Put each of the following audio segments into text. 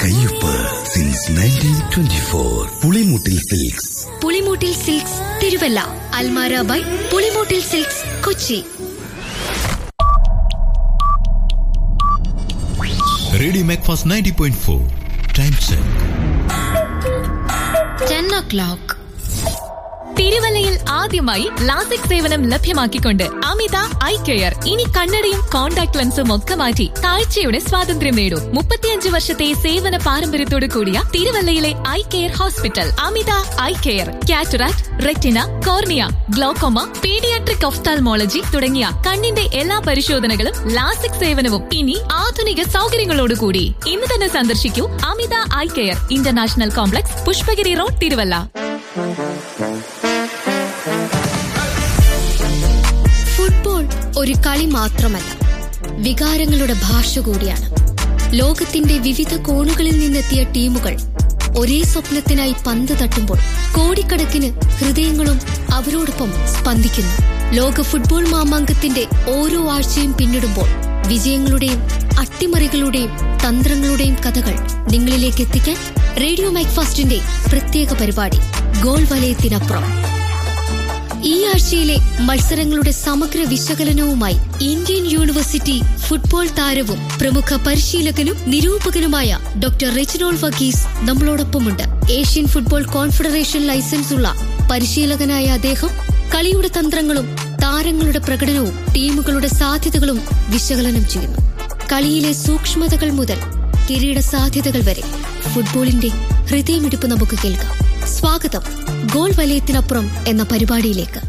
കയ്യൊപ്പ് since nineteen twenty four Pulimoottil silks Pulimoottil silks Thiruvalla Almara by Pulimoottil silks Kochi radio Macfast ninety point four time check ten o'clock തിരുവല്ലയിൽ ആദ്യമായി LASIK സേവനം ലഭ്യമാക്കിക്കൊണ്ട് അമിത eye care ഇനി കണ്ണടയും contact ലെൻസും ഒക്കെ മാറ്റി കാഴ്ചയുടെ സ്വാതന്ത്ര്യം നേടൂ മുപ്പത്തിയഞ്ച് വർഷത്തെ സേവന പാരമ്പര്യത്തോടു കൂടിയ തിരുവല്ലയിലെ eye care hospital Amitha eye care cataract retina cornea glaucoma paediatric ophthalmology തുടങ്ങിയ കണ്ണിന്റെ എല്ലാ പരിശോധനകളും ലാസിക് സേവനവും ഇനി ആധുനിക സൗകര്യങ്ങളോടുകൂടി ഇന്ന് തന്നെ സന്ദർശിക്കൂ Amitha eye care international complex Pushpagiri road Thiruvalla football ഒരു കളി മാത്രമല്ല വികാരങ്ങളുടെ ഭാഷ കൂടിയാണ് ലോകത്തിന്റെ വിവിധ കോണുകളിൽ നിന്നെത്തിയ ടീമുകൾ ഒരേ സ്വപ്നത്തിനായി പന്ത് തട്ടുമ്പോൾ കോടിക്കണക്കിന് ഹൃദയങ്ങളും അവരോടൊപ്പം സ്പന്ദിക്കുന്നു ലോക ഫുട്ബോൾ മാമാങ്കത്തിന്റെ ഓരോ ആഴ്ചയും പിന്നിടുമ്പോൾ വിജയങ്ങളുടെയും അട്ടിമറികളുടെയും തന്ത്രങ്ങളുടെയും കഥകൾ നിങ്ങളിലേക്ക് എത്തിക്കാൻ റേഡിയോ മാക്ഫാസ്റ്റിന്റെ പ്രത്യേക പരിപാടി ഗോൾ വലയത്തിനപ്പുറം ഈ ആഴ്ചയിലെ മത്സരങ്ങളുടെ സമഗ്ര വിശകലനവുമായി ഇന്ത്യൻ യൂണിവേഴ്സിറ്റി ഫുട്ബോൾ താരവും പ്രമുഖ പരിശീലകനും നിരൂപകനുമായ ഡോക്ടർ റെജിനോൾ വഗീസ് നമ്മളോടൊപ്പമുണ്ട് ഏഷ്യൻ ഫുട്ബോൾ കോൺഫെഡറേഷൻ ലൈസൻസ് ഉള്ള പരിശീലകനായ അദ്ദേഹം കളിയുടെ തന്ത്രങ്ങളും താരങ്ങളുടെ പ്രകടനവും ടീമുകളുടെ സാധ്യതകളും വിശകലനം ചെയ്യുന്നു കളിയിലെ സൂക്ഷ്മതകൾ മുതൽ കിരീട സാധ്യതകൾ വരെ ഫുട്ബോളിന്റെ ഹൃദയമിടിപ്പ് നമുക്ക് കേൾക്കാം സ്വാഗതം ഗോൾ വലയത്തിനപ്പുറം എന്ന പരിപാടിയിലേക്ക്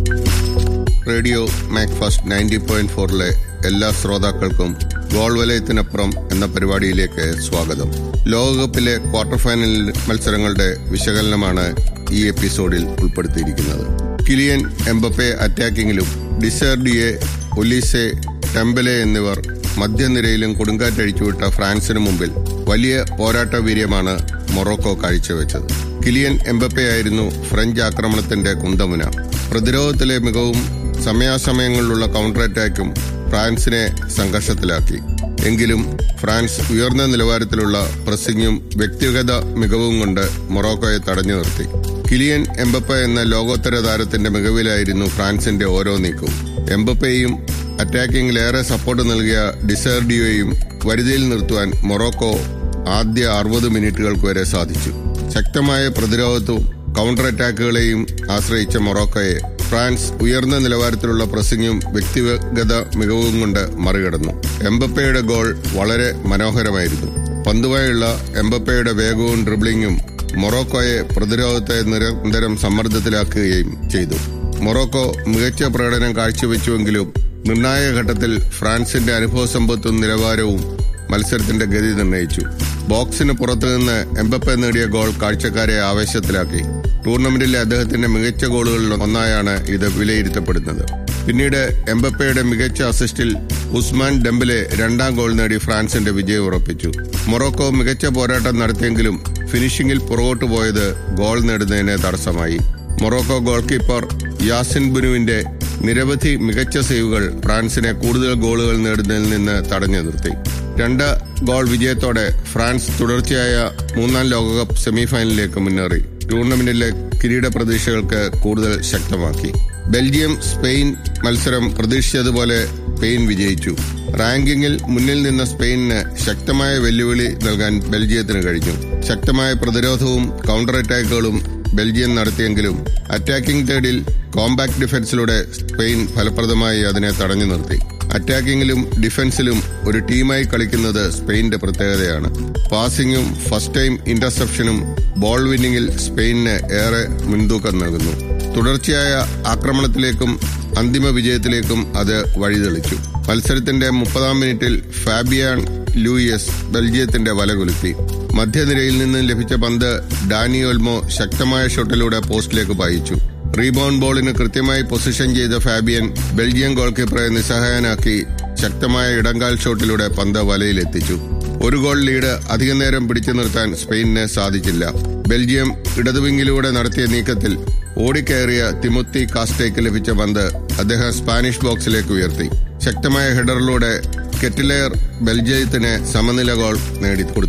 റേഡിയോ മാക്ഫാസ്റ്റ് നയൻറ്റി പോയിന്റ് ഫോറിലെ എല്ലാ ശ്രോതാക്കൾക്കും ഗോൾ വലയത്തിനപ്പുറം എന്ന പരിപാടിയിലേക്ക് സ്വാഗതം ലോകകപ്പിലെ ക്വാർട്ടർ ഫൈനൽ മത്സരങ്ങളുടെ വിശകലനമാണ് ഈ എപ്പിസോഡിൽ ഉൾപ്പെടുത്തിയിരിക്കുന്നത് കിലിയൻ എംബപ്പെ അറ്റാക്കിങ്ങിലും ഡിസർഡിയെ ഒലീസെ ടെമ്പലെ എന്നിവർ മധ്യനിരയിലും കൊടുങ്കാറ്റഴിച്ചുവിട്ട ഫ്രാൻസിനു മുമ്പിൽ വലിയ പോരാട്ട വീര്യമാണ് മൊറോക്കോ കാഴ്ചവെച്ചത് കിലിയൻ എംബപ്പയായിരുന്നു ഫ്രഞ്ച് ആക്രമണത്തിന്റെ കുന്തമുന പ്രതിരോധത്തിലെ മികവും സമയാസമയങ്ങളിലുള്ള കൗണ്ടർ അറ്റാക്കും ഫ്രാൻസിനെ സംഘർഷത്തിലാക്കി എങ്കിലും ഫ്രാൻസ് ഉയർന്ന നിലവാരത്തിലുള്ള പ്രസിംഗും വ്യക്തിഗത മികവും കൊണ്ട് മൊറോക്കോയെ തടഞ്ഞു നിർത്തി കിലിയൻ എംബപ്പ എന്ന ലോകോത്തര താരത്തിന്റെ മികവിലായിരുന്നു ഫ്രാൻസിന്റെ ഓരോ നീക്കവും എംബപ്പയെയും അറ്റാക്കിംഗിൽ ഏറെ സപ്പോർട്ട് നൽകിയ ഡിസേർഡിയോയും വരുതിയിൽ നിർത്തുവാൻ മൊറോക്കോ ആദ്യ അറുപത് മിനിറ്റുകൾക്ക് വരെ സാധിച്ചു ശക്തമായ പ്രതിരോധവും കൗണ്ടർ അറ്റാക്കുകളെയും ആശ്രയിച്ച മൊറോക്കോയെ ഫ്രാൻസ് ഉയർന്ന നിലവാരത്തിലുള്ള പ്രസിംഗും വ്യക്തിഗത മികവും കൊണ്ട് മറികടന്നു എംബപ്പയുടെ ഗോൾ വളരെ മനോഹരമായിരുന്നു പന്തുമായുള്ള എംബപ്പയുടെ വേഗവും ഡ്രിബ്ലിംഗും മൊറോക്കോയെ പ്രതിരോധത്തെ നിരന്തരം സമ്മർദ്ദത്തിലാക്കുകയും ചെയ്തു മൊറോക്കോ മികച്ച പ്രകടനം കാഴ്ചവെച്ചുവെങ്കിലും നിർണായക ഘട്ടത്തിൽ ഫ്രാൻസിന്റെ അനുഭവ സമ്പത്തും നിലവാരവും മത്സരത്തിന്റെ ഗതി നിർണയിച്ചു ബോക്സിന് പുറത്തുനിന്ന് എംബപ്പെ നേടിയ ഗോൾ കാഴ്ചക്കാരെ ആവേശത്തിലാക്കി ടൂർണമെന്റിലെ അദ്ദേഹത്തിന്റെ മികച്ച ഗോളുകളിൽ ഒന്നായാണ് ഇത് വിലയിരുത്തപ്പെടുന്നത് പിന്നീട് എംബപ്പയുടെ മികച്ച അസിസ്റ്റിൽ ഉസ്മാൻ ഡെമ്പലെ രണ്ടാം ഗോൾ നേടി ഫ്രാൻസിന്റെ വിജയം ഉറപ്പിച്ചു മൊറോക്കോ മികച്ച പോരാട്ടം നടത്തിയെങ്കിലും ഫിനിഷിംഗിൽ പുറകോട്ട് പോയത് ഗോൾ നേടുന്നതിന് തടസ്സമായി മൊറോക്കോ ഗോൾ കീപ്പർ യാസിൻ ബുനുവിന്റെ നിരവധി മികച്ച സേവുകൾ ഫ്രാൻസിനെ കൂടുതൽ ഗോളുകൾ നേടുന്നതിൽ നിന്ന് തടഞ്ഞു നിർത്തി രണ്ട് ഗോൾ വിജയത്തോടെ ഫ്രാൻസ് തുടർച്ചയായ മൂന്നാം ലോകകപ്പ് സെമിഫൈനലിലേക്ക് മുന്നേറി ടൂർണമെന്റിലെ കിരീട പ്രതീക്ഷകൾക്ക് കൂടുതൽ ശക്തമാക്കി ബെൽജിയം സ്പെയിൻ മത്സരം പ്രതീക്ഷിച്ചതുപോലെ സ്പെയിൻ വിജയിച്ചു റാങ്കിങ്ങിൽ മുന്നിൽ നിന്ന സ്പെയിനിന് ശക്തമായ വെല്ലുവിളി നൽകാൻ ബെൽജിയത്തിന് കഴിഞ്ഞു ശക്തമായ പ്രതിരോധവും കൗണ്ടർ അറ്റാക്കുകളും ബെൽജിയം നടത്തിയെങ്കിലും അറ്റാക്കിംഗ് തേർഡിൽ കോമ്പാക്ട് ഡിഫൻസിലൂടെ സ്പെയിൻ ഫലപ്രദമായി അതിനെ തടഞ്ഞു നിർത്തി അറ്റാക്കിംഗിലും ഡിഫൻസിലും ഒരു ടീമായി കളിക്കുന്നത് സ്പെയിന്റെ പ്രത്യേകതയാണ് പാസിംഗും ഫസ്റ്റ് ടൈം ഇന്റർസെപ്ഷനും ബോൾ വിന്നിംഗിൽ സ്പെയിനിന് ഏറെ മുൻതൂക്കം നൽകുന്നു തുടർച്ചയായ ആക്രമണത്തിലേക്കും അന്തിമ വിജയത്തിലേക്കും അത് വഴിതെളിച്ചു മത്സരത്തിന്റെ മുപ്പതാം മിനിറ്റിൽ ഫാബിയാൻ ലൂയിയസ് ബെൽജിയത്തിന്റെ വല കുലുക്കി മധ്യനിരയിൽ നിന്ന് ലഭിച്ച പന്ത് ഡാനി ഒൽമോ ശക്തമായ ഷോട്ടിലൂടെ പോസ്റ്റിലേക്ക് പായിച്ചു റീബൗണ്ട് ബോളിന് കൃത്യമായി പൊസിഷൻ ചെയ്ത ഫാബിയൻ ബെൽജിയം ഗോൾ കീപ്പറെ നിസ്സഹായനാക്കി ശക്തമായ ഇടങ്കാൽ ഷോട്ടിലൂടെ പന്ത് വലയിലെത്തിച്ചു ഒരു ഗോൾ ലീഡ് അധികനേരം പിടിച്ചു നിർത്താൻ സ്പെയിനിന് സാധിച്ചില്ല ബെൽജിയം ഇടതുവിങ്ങിലൂടെ നടത്തിയ നീക്കത്തിൽ ഓടിക്കയറിയ തിമുത്തി കാസ്റ്റേക്ക് ലഭിച്ച പന്ത് അദ്ദേഹം സ്പാനിഷ് ബോക്സിലേക്ക് ഉയർത്തി ശക്തമായ ഹെഡറിലൂടെ കെറ്റിലെയർ ബെൽജിയത്തിന് സമനില ഗോൾ നേടിക്കൊടുത്തു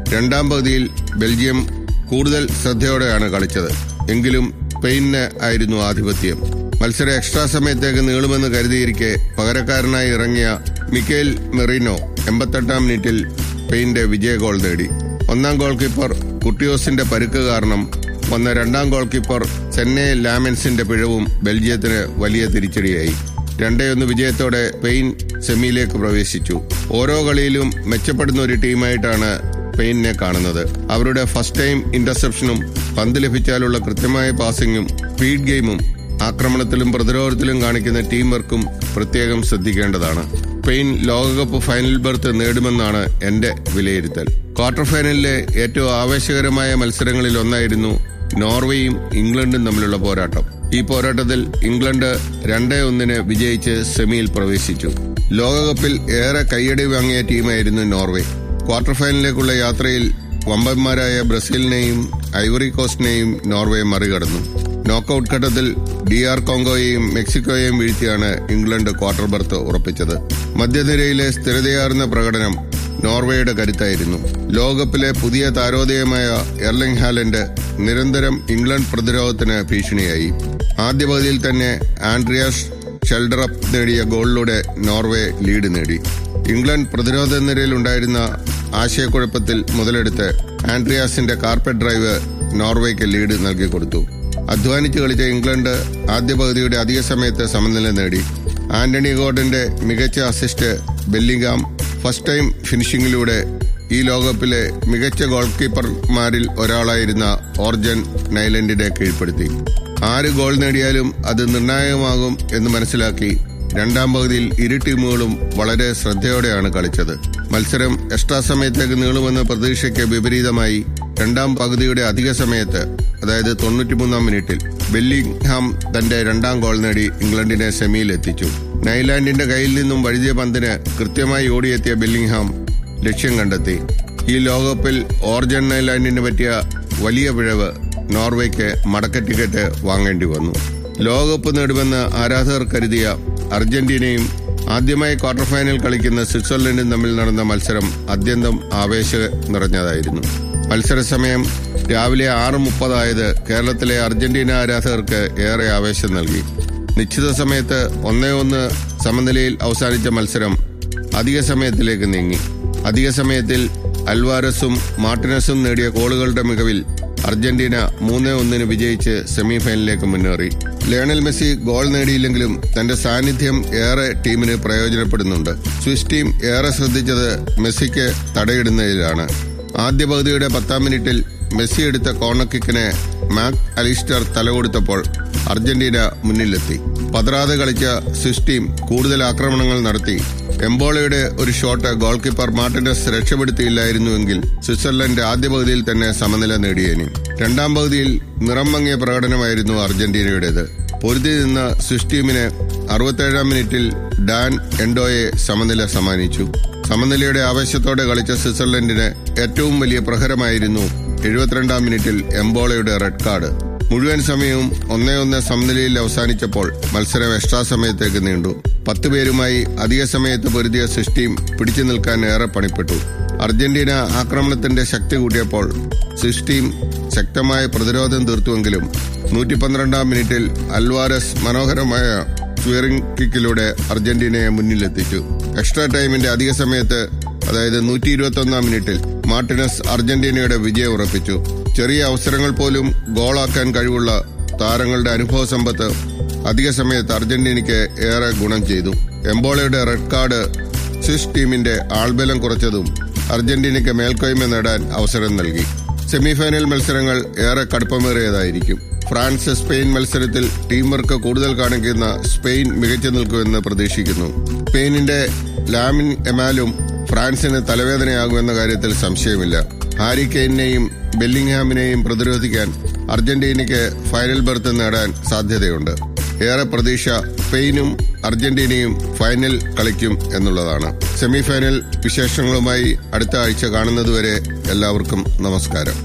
രണ്ടാം പകുതിയിൽ ബെൽജിയം കൂടുതൽ ശ്രദ്ധയോടെയാണ് കളിച്ചത് എങ്കിലും സ്പെയിനിന് ആയിരുന്നു ആധിപത്യം മത്സരം എക്സ്ട്രാ സമയത്തേക്ക് നീളുമെന്ന് കരുതിയിരിക്കെ പകരക്കാരനായി ഇറങ്ങിയ മിക്കേൽ മെറീനോ എൺപത്തെട്ടാം മിനിറ്റിൽ സ്പെയിന്റെ വിജയ ഗോൾ നേടി ഒന്നാം ഗോൾ കീപ്പർ കുട്ടിയോസിന്റെ പരുക്ക് കാരണം വന്ന രണ്ടാം ഗോൾ കീപ്പർ ചെന്നൈ ലാമൻസിന്റെ പിഴവും ബെൽജിയത്തിന് വലിയ തിരിച്ചടിയായി രണ്ടേ ഒന്ന് വിജയത്തോടെ സ്പെയിൻ സെമിയിലേക്ക് പ്രവേശിച്ചു ഓരോ കളിയിലും മെച്ചപ്പെടുന്ന ഒരു ടീമായിട്ടാണ് സ്പെയിനിനെ കാണുന്നത് അവരുടെ ഫസ്റ്റ് ടൈം ഇന്റർസെപ്ഷനും പന്ത് ലഭിച്ചാലുള്ള കൃത്യമായ പാസിംഗും സ്പീഡ് ഗെയിമും ആക്രമണത്തിലും പ്രതിരോധത്തിലും കാണിക്കുന്ന ടീം വർക്കും പ്രത്യേകം ശ്രദ്ധിക്കേണ്ടതാണ് സ്പെയിൻ ലോകകപ്പ് ഫൈനൽ ബർത്ത് നേടുമെന്നാണ് എന്റെ വിലയിരുത്തൽ ക്വാർട്ടർ ഫൈനലിലെ ഏറ്റവും ആവേശകരമായ മത്സരങ്ങളിൽ ഒന്നായിരുന്നു നോർവേയും ഇംഗ്ലണ്ടും തമ്മിലുള്ള പോരാട്ടം ഈ പോരാട്ടത്തിൽ ഇംഗ്ലണ്ട് രണ്ടേ ഒന്നിന് വിജയിച്ച് സെമിയിൽ പ്രവേശിച്ചു ലോകകപ്പിൽ ഏറെ കയ്യടി വാങ്ങിയ ടീമായിരുന്നു നോർവേ ക്വാർട്ടർ ഫൈനലിലേക്കുള്ള യാത്രയിൽ വമ്പന്മാരായ ബ്രസീലിനെയും ഐവറി കോസ്റ്റിനെയും നോർവേ മറികടന്നു നോക്കൌട്ട് ഘട്ടത്തിൽ ഡി ആർ കോങ്കോയെയും മെക്സിക്കോയെയും വീഴ്ത്തിയാണ് ഇംഗ്ലണ്ട് ക്വാർട്ടർ ബർത്ത് ഉറപ്പിച്ചത് മധ്യനിരയിലെ സ്ഥിരതയാർന്ന പ്രകടനം നോർവേയുടെ കരുത്തായിരുന്നു ലോകകപ്പിലെ പുതിയ താരോദയമായ എർലിംഗ് ഹാലൻഡ് നിരന്തരം ഇംഗ്ലണ്ട് പ്രതിരോധത്തിന് ഭീഷണിയായി ആദ്യ പകുതിയിൽ തന്നെ ആൻഡ്രിയാസ് ഷെൽഡറപ്പ് നേടിയ ഗോളിലൂടെ നോർവേ ലീഡ് നേടി ഇംഗ്ലണ്ട് പ്രതിരോധ നിരയിലുണ്ടായിരുന്ന ആശയക്കുഴപ്പത്തിൽ മുതലെടുത്ത് ആൻഡ്രിയാസിന്റെ കാർപ്പറ്റ് ഡ്രൈവ് നോർവേക്ക് ലീഡ് നൽകി കൊടുത്തു അധ്വാനിച്ച് കളിച്ച ഇംഗ്ലണ്ട് ആദ്യ പകുതിയുടെ അധിക സമയത്ത് സമനില നേടി ആന്റണി ഗോർഡന്റെ മികച്ച അസിസ്റ്റ് ബെല്ലിംഗാം ഫസ്റ്റ് ടൈം ഫിനിഷിംഗിലൂടെ ഈ ലോകകപ്പിലെ മികച്ച ഗോൾ കീപ്പർമാരിൽ ഒരാളായിരുന്ന ഓർജൻ നൈലൻഡിനെ കീഴ്പ്പെടുത്തി ആര് ഗോൾ നേടിയാലും അത് നിർണായകമാകും എന്ന് മനസ്സിലാക്കി രണ്ടാം പകുതിയിൽ ഇരു ടീമുകളും വളരെ ശ്രദ്ധയോടെയാണ് കളിച്ചത് മത്സരം എക്സ്ട്രാ സമയത്തേക്ക് നീളുമെന്ന പ്രതീക്ഷയ്ക്ക് വിപരീതമായി രണ്ടാം പകുതിയുടെ അധിക സമയത്ത് അതായത് തൊണ്ണൂറ്റിമൂന്നാം മിനിറ്റിൽ ബെല്ലിംഗ്ഹാം തന്റെ രണ്ടാം ഗോൾ നേടി ഇംഗ്ലണ്ടിനെ സെമിയിൽ എത്തിച്ചു നൈലാൻഡിന്റെ കയ്യിൽ നിന്നും വഴുതിയ പന്തിന് കൃത്യമായി ഓടിയെത്തിയ ബെല്ലിംഗ്ഹാം ലക്ഷ്യം കണ്ടെത്തി ഈ ലോകകപ്പിൽ ഓർജൻ നൈലാൻഡിന് പറ്റിയ വലിയ പിഴവ് നോർവേക്ക് മടക്ക ടിക്കറ്റ് വാങ്ങേണ്ടി വന്നു ലോകകപ്പ് നേടുമെന്ന് ആരാധകർ കരുതിയ അർജന്റീനയും ആദ്യമായി ക്വാർട്ടർ ഫൈനൽ കളിക്കുന്ന സ്വിറ്റ്സർലൻഡും തമ്മിൽ നടന്ന മത്സരം അത്യന്തം ആവേശ നിറഞ്ഞതായിരുന്നു മത്സര സമയം രാവിലെ ആറ് മുപ്പതായത് കേരളത്തിലെ അർജന്റീന ആരാധകർക്ക് ഏറെ ആവേശം നൽകി നിശ്ചിത സമയത്ത് ഒന്നേ ഒന്ന് സമനിലയിൽ അവസാനിച്ച മത്സരം അധിക സമയത്തിലേക്ക് നീങ്ങി അധിക സമയത്തിൽ അൽവാരസും മാർട്ടിനസും നേടിയ ഗോളുകളുടെ മികവിൽ അർജന്റീന മൂന്ന് ഒന്നിന് വിജയിച്ച് സെമിഫൈനലിലേക്ക് മുന്നേറി ലയണൽ മെസ്സി ഗോൾ നേടിയില്ലെങ്കിലും തന്റെ സാന്നിധ്യം ഏറെ ടീമിന് പ്രയോജനപ്പെടുന്നുണ്ട് സ്വിസ് ടീം ഏറെ ശ്രദ്ധിച്ചത് മെസ്സിക്ക് തടയിടുന്നതിലാണ് ആദ്യ പകുതിയുടെ പത്താം മിനിറ്റിൽ മെസ്സി എടുത്ത കോർണർ കിക്കിന് മാക് അലിസ്റ്റർ തലകൊടുത്തപ്പോൾ അർജന്റീന മുന്നിലെത്തി പതറാതെ കളിച്ച സ്വിസ് ടീം കൂടുതൽ ആക്രമണങ്ങൾ നടത്തി എംബോളയുടെ ഒരു ഷോട്ട് ഗോൾ കീപ്പർ മാർട്ടിനസ് രക്ഷപ്പെടുത്തിയില്ലായിരുന്നുവെങ്കിൽ സ്വിറ്റ്സർലൻഡ് ആദ്യ പകുതിയിൽ തന്നെ സമനില നേടിയേനെ രണ്ടാം പകുതിയിൽ നിറം മങ്ങിയ പ്രകടനമായിരുന്നു അർജന്റീനയുടേത് പൊരുതി നിന്ന സ്വിസ് ടീമിന് അറുപത്തേഴാം മിനിറ്റിൽ ഡാൻ എൻഡോയെ സമനില സമ്മാനിച്ചു സമനിലയുടെ ആവേശത്തോടെ കളിച്ച സ്വിറ്റ്സർലൻഡിന് ഏറ്റവും വലിയ പ്രഹരമായിരുന്നു എഴുപത്തിരണ്ടാം മിനിറ്റിൽ എംബോളയുടെ റെഡ് കാർഡ് മുഴുവൻ സമയവും ഒന്നേ ഒന്ന് സമനിലയിൽ അവസാനിച്ചപ്പോൾ മത്സരം എക്സ്ട്രാ സമയത്തേക്ക് നീണ്ടു പത്ത് പേരുമായി അധിക സമയത്ത് പൊരുതിയ സ്വിസ് ടീം പിടിച്ചു നിൽക്കാൻ ഏറെ പണിപ്പെട്ടു അർജന്റീന ആക്രമണത്തിന്റെ ശക്തി കൂട്ടിയപ്പോൾ സ്വിസ് ടീം ശക്തമായ പ്രതിരോധം തീർത്തുവെങ്കിലും നൂറ്റി പന്ത്രണ്ടാം മിനിറ്റിൽ അൽവാരസ് മനോഹരമായ സ്വിയറിംഗ് കിക്കിലൂടെ അർജന്റീനയെ മുന്നിലെത്തിച്ചു എക്സ്ട്രാ ടൈമിന്റെ അധിക സമയത്ത് അതായത് നൂറ്റി ഇരുപത്തി ഒന്നാം മിനിറ്റിൽ മാർട്ടിനസ് അർജന്റീനയുടെ വിജയം ഉറപ്പിച്ചു ചെറിയ അവസരങ്ങൾ പോലും ഗോളാക്കാൻ കഴിവുള്ള താരങ്ങളുടെ അനുഭവ സമ്പത്ത് അധിക സമയത്ത് അർജന്റീനയ്ക്ക് ഏറെ ഗുണം ചെയ്തു എംബോളയുടെ റെഡ് കാർഡ് സ്വിസ് ടീമിന്റെ ആൾബലം കുറച്ചതും അർജന്റീനയ്ക്ക് മേൽക്കോയ്മ നേടാൻ അവസരം നൽകി സെമിഫൈനൽ മത്സരങ്ങൾ ഏറെ കടുപ്പമേറിയതായിരിക്കും ഫ്രാൻസ് സ്പെയിൻ മത്സരത്തിൽ ടീം വർക്ക് കൂടുതൽ കാണിക്കുന്ന സ്പെയിൻ മികച്ചു നിൽക്കുമെന്ന് പ്രതീക്ഷിക്കുന്നു സ്പെയിനിന്റെ ലാമിൻ എമാലും ഫ്രാൻസിന് തലവേദനയാകുമെന്ന കാര്യത്തിൽ സംശയമില്ല ഹാരി കെയിനെയും ബെല്ലിംഗ്ഹാമിനെയും പ്രതിരോധിക്കാൻ അർജന്റീനയ്ക്ക് ഫൈനൽ ബർത്ത് നേടാൻ സാധ്യതയുണ്ട് ഏറെ പ്രതീക്ഷ സ്പെയിനും അർജന്റീനയും ഫൈനൽ കളിക്കും എന്നുള്ളതാണ് സെമിഫൈനൽ വിശേഷങ്ങളുമായി അടുത്ത ആഴ്ച കാണുന്നതുവരെ എല്ലാവർക്കും നമസ്കാരം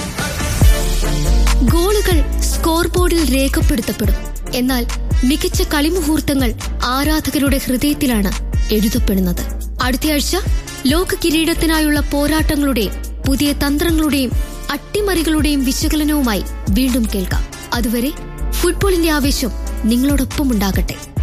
ഗോളുകൾ സ്കോർ ബോർഡിൽ രേഖപ്പെടുത്തപ്പെടും എന്നാൽ മികച്ച കളിമുഹൂർത്തങ്ങൾ ആരാധകരുടെ ഹൃദയത്തിലാണ് എഴുതപ്പെടുന്നത് അടുത്തയാഴ്ച ലോക കിരീടത്തിനായുള്ള പോരാട്ടങ്ങളുടെ പുതിയ തന്ത്രങ്ങളുടെയും അട്ടിമറികളുടെയും വിശകലനവുമായി വീണ്ടും കേൾക്കാം അതുവരെ ഫുട്ബോളിന്റെ ആവേശം നിങ്ങളോടൊപ്പം ഉണ്ടാകട്ടെ